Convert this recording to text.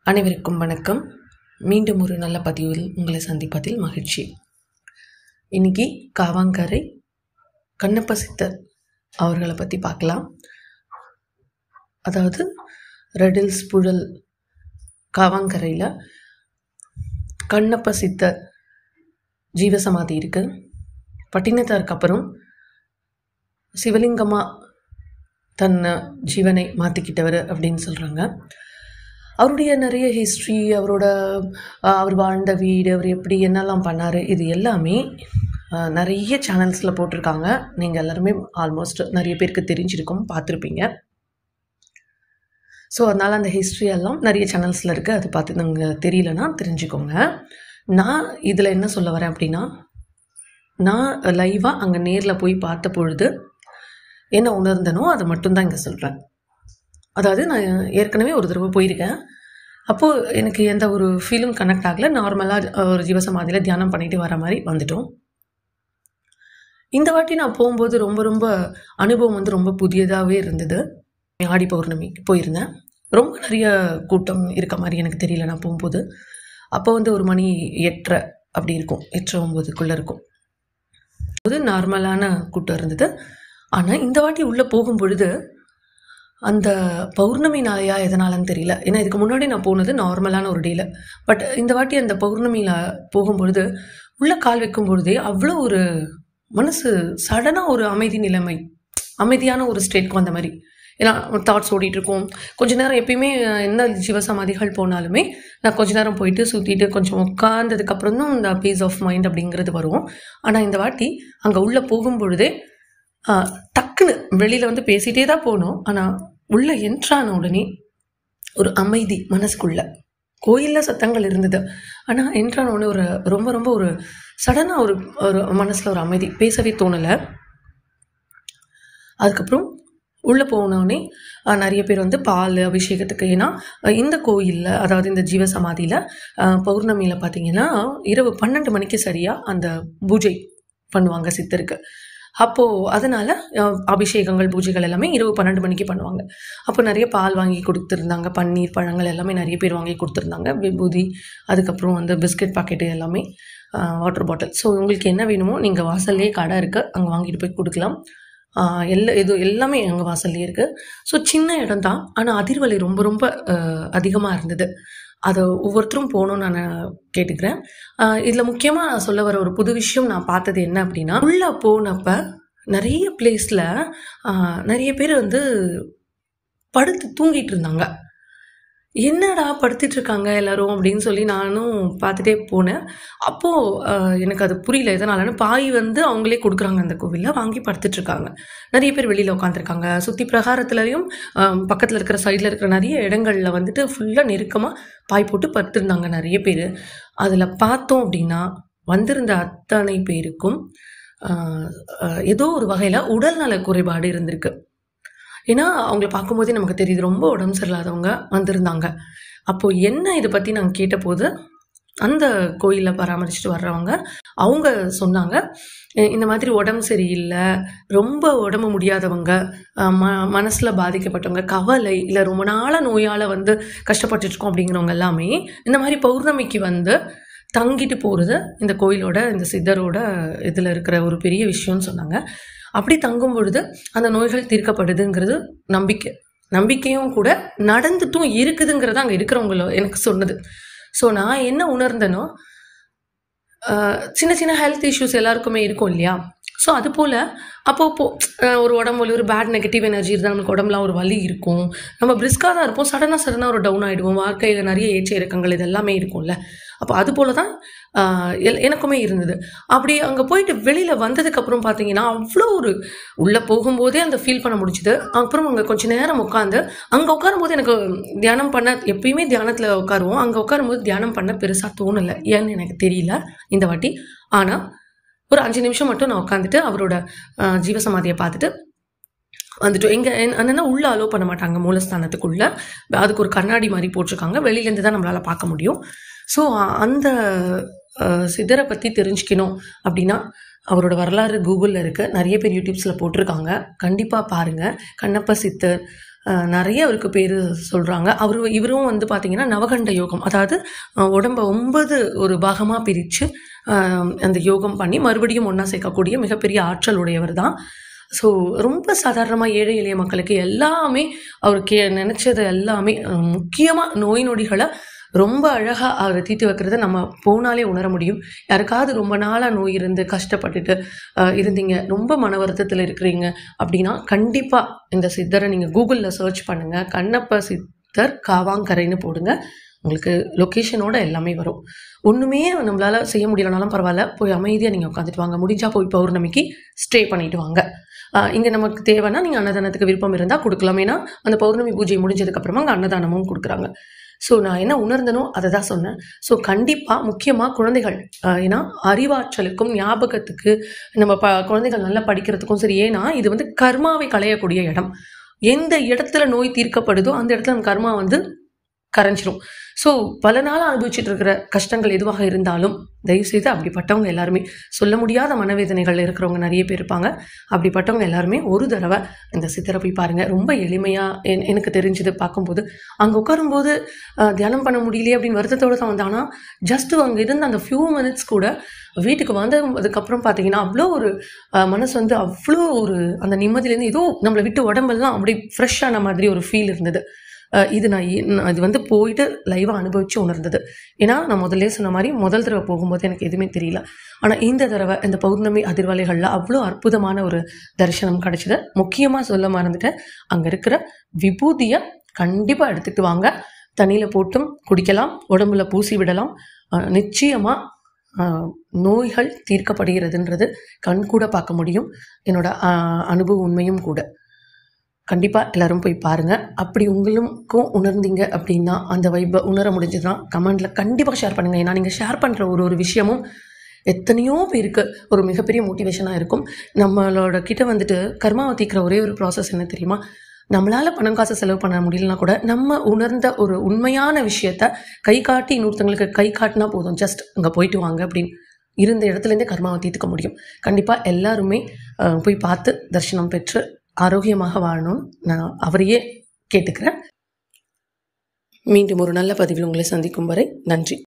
அனைவருக்கும் வணக்கம் மீண்டும் ஒரு நல்ல பதிவில் உங்களை சந்திப்பதில் மகிழ்ச்சி இன்னைக்கு காவாங்கரை கண்ணப்ப சித்தர் அவர்களை பற்றி பார்க்கலாம் அதாவது ரெடில்ஸ் புழல் காவாங்கரையில் கண்ணப்ப சித்தர் ஜீவசமாதி இருக்கு பட்டினத்தாருக்கு அப்புறம் சிவலிங்கமாக தன்னை ஜீவனை மாற்றிக்கிட்டவர் அப்படின்னு சொல்கிறாங்க அவருடைய நிறைய ஹிஸ்ட்ரி அவரோட அஹ், அவர் வாழ்ந்த வீடு அவர் எப்படி என்னெல்லாம் பண்ணார் இது எல்லாமே அஹ், நிறைய சேனல்ஸில் போட்டிருக்காங்க நீங்கள் எல்லாருமே ஆல்மோஸ்ட் நிறைய பேருக்கு தெரிஞ்சிருக்கும் பார்த்துருப்பீங்க ஸோ அதனால் அந்த ஹிஸ்ட்ரி எல்லாம் நிறைய சேனல்ஸில் இருக்குது அது பார்த்து நீங்கள் தெரியலனா தெரிஞ்சுக்கோங்க நான் இதில் என்ன சொல்ல வரேன் அப்படின்னா நான் லைவாக அங்கே நேரில் போய் பார்த்த பொழுது என்ன உணர்ந்தனோ அதை மட்டும்தான் இங்கே சொல்கிறேன் அதாவது நான் ஏற்கனவே ஒரு தடவை போயிருக்கேன் அப்போது எனக்கு எந்த ஒரு ஃபீலும் கனெக்ட் ஆகலை நார்மலாக ஒரு ஜீவசமாதியில் தியானம் பண்ணிட்டு வர மாதிரி வந்துட்டோம் இந்த வாட்டி நான் போகும்போது ரொம்ப ரொம்ப அனுபவம் வந்து ரொம்ப புதியதாகவே இருந்தது ஆடி பௌர்ணமிக்கு போயிருந்தேன் ரொம்ப நிறைய கூட்டம் இருக்க மாதிரி எனக்கு தெரியல நான் போகும்போது அப்போ வந்து ஒரு மணி எட்டரை அப்படி இருக்கும் எட்டரை ஒம்பதுக்குள்ளே இருக்கும் அது நார்மலான கூட்டம் இருந்தது ஆனால் இந்த வாட்டி உள்ளே போகும் பொழுது அந்த பௌர்ணமி நாளையா எதனாலன்னு தெரியல ஏன்னா இதுக்கு முன்னாடி நான் போனது நார்மலான ஒரு டேல பட் இந்த வாட்டி அந்த பௌர்ணமியில் போகும்பொழுது உள்ள கால் வைக்கும் பொழுதே அவ்வளோ ஒரு மனசு சடனாக ஒரு அமைதி நிலைமை அமைதியான ஒரு ஸ்டேட்க்கு வந்த மாதிரி ஏன்னா தாட்ஸ் ஓடிட்டு இருக்கும் கொஞ்ச நேரம் எப்பயுமே அஹ், என்ன ஜீவசமாதிகள் போனாலுமே நான் கொஞ்ச நேரம் போயிட்டு சுற்றிட்டு கொஞ்சம் உட்கார்ந்ததுக்கப்புறம் தான் இந்த பீஸ் ஆஃப் மைண்ட் அப்படிங்கிறது வரும் ஆனால் இந்த வாட்டி அங்கே உள்ளே போகும் பொழுதே ஆஹ், டக்குன்னு வெளியில் வந்து பேசிகிட்டே தான் போனோம் ஆனால் உள்ளே என்ட்ரான உடனே ஒரு அமைதி மனசுக்குள்ள கோயிலில் சத்தங்கள் இருந்தது ஆனால் என்ட்ரான உடனே ஒரு ரொம்ப ரொம்ப ஒரு சடனாக ஒரு ஒரு மனசில் ஒரு அமைதி பேசவே தோணலை அதுக்கப்புறம் உள்ளே போனோடனே ஆஹ், நிறைய பேர் வந்து பால் அபிஷேகத்துக்கு ஏன்னா ஆஹ், இந்த கோயிலில் அதாவது இந்த ஜீவசமாதியில் பௌர்ணமியில் பார்த்தீங்கன்னா இரவு பன்னெண்டு மணிக்கு சரியாக அந்த பூஜை பண்ணுவாங்க சித்தருக்கு அப்போது அதனால் அபிஷேகங்கள் பூஜைகள் எல்லாமே இரவு பன்னெண்டு மணிக்கு பண்ணுவாங்க அப்போ நிறைய பால் வாங்கி கொடுத்துருந்தாங்க பன்னீர் பழங்கள் எல்லாமே நிறைய பேர் வாங்கி கொடுத்துருந்தாங்க விபூதி அதுக்கப்புறம் வந்து பிஸ்கட் பாக்கெட்டு எல்லாமே வாட்டர் பாட்டில் ஸோ உங்களுக்கு என்ன வேணுமோ நீங்கள் வாசல்லே கடை இருக்குது அங்கே வாங்கிட்டு போய் கொடுக்கலாம் ஆஹ் எல்லா இது எல்லாமே எங்கள் வாசல்லே இருக்குது ஸோ சின்ன இடம் தான் ஆனால் அதிர்வலை ரொம்ப ரொம்ப அதிகமாக இருந்தது அதை ஒவ்வொருத்தரும் போகணும்னு நான் கேட்டுக்கிறேன் இதில் முக்கியமாக நான் சொல்ல வர ஒரு புது விஷயம் நான் பார்த்தது என்ன அப்படின்னா உள்ளே போனப்ப நிறைய பிளேஸில் நிறைய பேர் வந்து படுத்து தூங்கிட்டு இருந்தாங்க என்னடா படுத்துட்டு இருக்காங்க எல்லாரும் அப்படின்னு சொல்லி நானும் பார்த்துட்டே போனேன் அப்போது எனக்கு அது புரியல எதனாலன்னு பாய் வந்து அவங்களே கொடுக்குறாங்க அந்த கோவிலில் வாங்கி படுத்துட்டு இருக்காங்க நிறைய பேர் வெளியில் உட்காந்துருக்காங்க சுற்றி பிரகாரத்துலையும் பக்கத்தில் இருக்கிற சைடில் இருக்கிற நிறைய இடங்கள்ல வந்துட்டு ஃபுல்லாக நெருக்கமாக பாய் போட்டு படுத்திருந்தாங்க நிறைய பேர் அதில் பார்த்தோம் அப்படின்னா வந்திருந்த அத்தனை பேருக்கும் ஆஹ், ஆஹ், ஏதோ ஒரு வகையில் உடல்நல குறைபாடு இருந்திருக்கு ஏன்னா அவங்கள பார்க்கும்போதே நமக்கு தெரியுது ரொம்ப உடம்பு சரியில்லாதவங்க வந்திருந்தாங்க அப்போது என்ன இதை பற்றி நாங்கள் கேட்டபோது அந்த கோயிலில் பராமரிச்சுட்டு வர்றவங்க அவங்க சொன்னாங்க "இ- இந்த மாதிரி உடம்பு சரியில்லை ரொம்ப உடம்பு முடியாதவங்க அஹ் ம மனசில் பாதிக்கப்பட்டவங்க கவலை இல்லை ரொம்ப நாளாக நோயால் வந்து கஷ்டப்பட்டுட்டு இருக்கோம் அப்படிங்கிறவங்க எல்லாமே இந்த மாதிரி பௌர்ணமிக்கு வந்து தங்கிட்டு போகிறது இந்த கோயிலோட இந்த சித்தரோட இதில் இருக்கிற ஒரு பெரிய விஷயம்னு சொன்னாங்க அப்படி தங்கும் பொழுது அந்த நோய்கள் தீர்க்கப்படுதுங்கிறது நம்பிக்கை நம்பிக்கையும் கூட நடந்துட்டும் இருக்குதுங்கிறது அங்கே இருக்கிறவங்கள எனக்கு சொன்னது ஸோ நான் என்ன உணர்ந்தேனோ ஆஹ் சின்ன சின்ன ஹெல்த் இஷ்யூஸ் எல்லாருக்குமே இருக்கும் இல்லையா ஸோ அது போல் அப்பப்போ ஆஹ் ஒரு உடம்பு வலி ஒரு பேட் நெகட்டிவ் எனர்ஜி இருந்தால் நமக்கு உடம்புல ஒரு வலி இருக்கும் நம்ம பிரிஸ்காக தான் இருப்போம் சடனாக சடனாக ஒரு டவுன் ஆகிடுவோம் வாழ்க்கையில் நிறைய ஏற்ற இறக்கங்கள் இது எல்லாமே இருக்கும்ல அப்போ அது போல தான் ஆஹ் எல்- எனக்குமே இருந்தது அப்படி அங்கே போயிட்டு வெளியில் வந்ததுக்கப்புறம் பார்த்தீங்கன்னா அவ்வளோ ஒரு உள்ளே போகும்போதே அந்த ஃபீல் பண்ண முடிஞ்சுது அப்புறம் அங்கே கொஞ்ச நேரம் உட்காந்து அங்கே உட்காரும்போது எனக்கு தியானம் பண்ண எப்பயுமே தியானத்தில் உட்காருவோம் அங்கே உட்காரும்போது தியானம் பண்ண பெருசாக தோணலை ஏன்னு எனக்கு தெரியல இந்த வாட்டி ஆனால் ஒரு அஞ்சு நிமிஷம் மட்டும் நான் உட்காந்துட்டு அவரோட ஆஹ், ஜீவசமாதியை பார்த்துட்டு வந்துட்டோம் எங்கே என்னென்னா உள்ளே அலோவ் பண்ண மாட்டாங்க மூலஸ்தானத்துக்குள்ளே அதுக்கு ஒரு கண்ணாடி மாதிரி போட்டிருக்காங்க வெளியிலேருந்து தான் நம்மளால் பார்க்க முடியும் ஸோ அந்த ஆஹ், சித்தரை பற்றி தெரிஞ்சுக்கணும் அப்படின்னா அவரோட வரலாறு கூகுளில் இருக்குது நிறைய பேர் யூடியூப்ஸில் போட்டிருக்காங்க கண்டிப்பாக பாருங்கள் கண்ணப்ப சித்தர் அஹ், நிறைய அவருக்கு பேர் சொல்கிறாங்க அவர் இவரும் வந்து பார்த்தீங்கன்னா நவகண்ட யோகம் அதாவது அஹ், உடம்ப ஒன்பது ஒரு பாகமாக பிரித்து அந்த யோகம் பண்ணி மறுபடியும் ஒன்றா சேர்க்கக்கூடிய மிகப்பெரிய ஆற்றல் உடையவர் தான் ஸோ ரொம்ப சாதாரணமாக ஏழை எளிய மக்களுக்கு எல்லாமே அவர் கே நினச்சது எல்லாமே முக்கியமாக நோய் நொடிகளை ரொம்ப அழகாக அவர் தீர்த்து வைக்கிறத நம்ம போனாலே உணர முடியும் யாருக்காவது ரொம்ப நாளாக நோய் இருந்து கஷ்டப்பட்டுட்டு அஹ், இருந்தீங்க ரொம்ப மன வருத்தத்தில் இருக்கிறீங்க அப்படின்னா கண்டிப்பாக இந்த சித்தரை நீங்கள் கூகுளில் சர்ச் பண்ணுங்கள் கண்ணப்ப சித்தர் காவாங்கரைன்னு போடுங்க உங்களுக்கு லொக்கேஷனோட எல்லாமே வரும் ஒன்றுமே நம்மளால் செய்ய முடியலனாலும் பரவாயில்ல போய் அமைதியாக நீங்கள் உட்காந்துட்டு வாங்க முடிஞ்சா போய் பௌர்ணமிக்கு ஸ்டே பண்ணிட்டு வாங்க இங்கே நமக்கு தேவைன்னா நீங்கள் அன்னதானத்துக்கு விருப்பம் இருந்தால் கொடுக்கலாம் ஏன்னா அந்த பௌர்ணமி பூஜை முடிஞ்சதுக்கப்புறமா அங்கே அன்னதானமும் கொடுக்குறாங்க ஸோ நான் என்ன உணர்ந்தனோ அதை தான் சொன்னேன் ஸோ கண்டிப்பாக முக்கியமாக குழந்தைகள் ஆஹ் ஏன்னா அறிவாற்றலுக்கும் ஞாபகத்துக்கு நம்ம ப குழந்தைகள் நல்லா படிக்கிறதுக்கும் சரி ஏன்னா இது வந்து கர்மாவை களையக்கூடிய இடம் எந்த இடத்துல நோய் தீர்க்கப்படுதோ அந்த இடத்துல நம்ம கர்மா வந்து கரைஞ்சிரும் ஸோ பல நாளாக அனுபவிச்சுட்டு இருக்கிற கஷ்டங்கள் எதுவாக இருந்தாலும் தயவுசெய்து அப்படிப்பட்டவங்க எல்லாருமே சொல்ல முடியாத மனவேதனைகள் இருக்கிறவங்க நிறைய பேர் இருப்பாங்க அப்படிப்பட்டவங்க எல்லாருமே ஒரு தடவை இந்த சித்தரை போய் பாருங்கள் ரொம்ப எளிமையாக எனக்கு தெரிஞ்சது பார்க்கும்போது அங்கே உட்காரும்போது அஹ், தியானம் பண்ண முடியலையே அப்படின்னு வருத்தத்தோடு தான் வந்தேன் ஆனால் ஜஸ்ட் அங்கே இருந்த அந்த ஃபியூ மினிட்ஸ் கூட வீட்டுக்கு வந்ததுக்கப்புறம் பார்த்தீங்கன்னா அவ்வளோ ஒரு அஹ், மனசு வந்து அவ்வளோ ஒரு அந்த நிம்மதியிலேருந்து ஏதோ நம்மளை விட்டு உடம்பெல்லாம் அப்படி ஃப்ரெஷ்ஷான மாதிரி ஒரு ஃபீல் இருந்தது அஹ், இது நான் ஏ- நான் இது வந்து போயிட்டு லைவாக அனுபவிச்சு உணர்ந்தது ஏன்னா நான் முதல்ல சொன்ன மாதிரி முதல் தடவை போகும்போது எனக்கு எதுவுமே தெரியல ஆனால் இந்த தடவை இந்த பௌர்ணமி அதிர்வலைகளில் அவ்வளோ அற்புதமான ஒரு தரிசனம் கிடைச்சது முக்கியமாக சொல்ல மறந்துட்டேன் அங்கே இருக்கிற விபூதியை கண்டிப்பாக எடுத்துட்டு வாங்க தண்ணியில் போட்டும் குடிக்கலாம் உடம்புல பூசி விடலாம் அஹ், நிச்சயமா அஹ், நோய்கள் தீர்க்கப்படுகிறதுன்றது கண் கூட பார்க்க முடியும் என்னோட அஹ், அனுபவ உண்மையும் கூட கண்டிப்பாக எல்லாரும் போய் பாருங்கள் அப்படி உங்களுக்கும் உணர்ந்தீங்க அப்படின்னா அந்த வைப்பை உணர முடிஞ்சதுன்னா கமெண்டில் கண்டிப்பாக ஷேர் பண்ணுங்கள் ஏன்னா நீங்கள் ஷேர் பண்ணுற ஒரு ஒரு விஷயமும் எத்தனையோ பேருக்கு ஒரு மிகப்பெரிய மோட்டிவேஷனாக இருக்கும் நம்மளோட கிட்ட வந்துட்டு கர்மாவை தீர்க்கிற ஒரே ஒரு ப்ராசஸ் என்ன தெரியுமா நம்மளால் பணம் காசு செலவு பண்ண முடியலனா கூட நம்ம உணர்ந்த ஒரு உண்மையான விஷயத்த கை காட்டி இன்னொருத்தங்களுக்கு கை காட்டினா போதும் ஜஸ்ட் அங்கே போயிட்டு வாங்க அப்படின்னு இருந்த இடத்துலேருந்தே கர்மாவை தீர்த்துக்க முடியும் கண்டிப்பாக எல்லாருமே அஹ், போய் பார்த்து தரிசனம் பெற்று ஆரோக்கியமாக வாழணும்னு நான் அவரையே கேட்டுக்கிறேன் மீண்டும் ஒரு நல்ல பதிவில் உங்களை சந்திக்கும் வரை நன்றி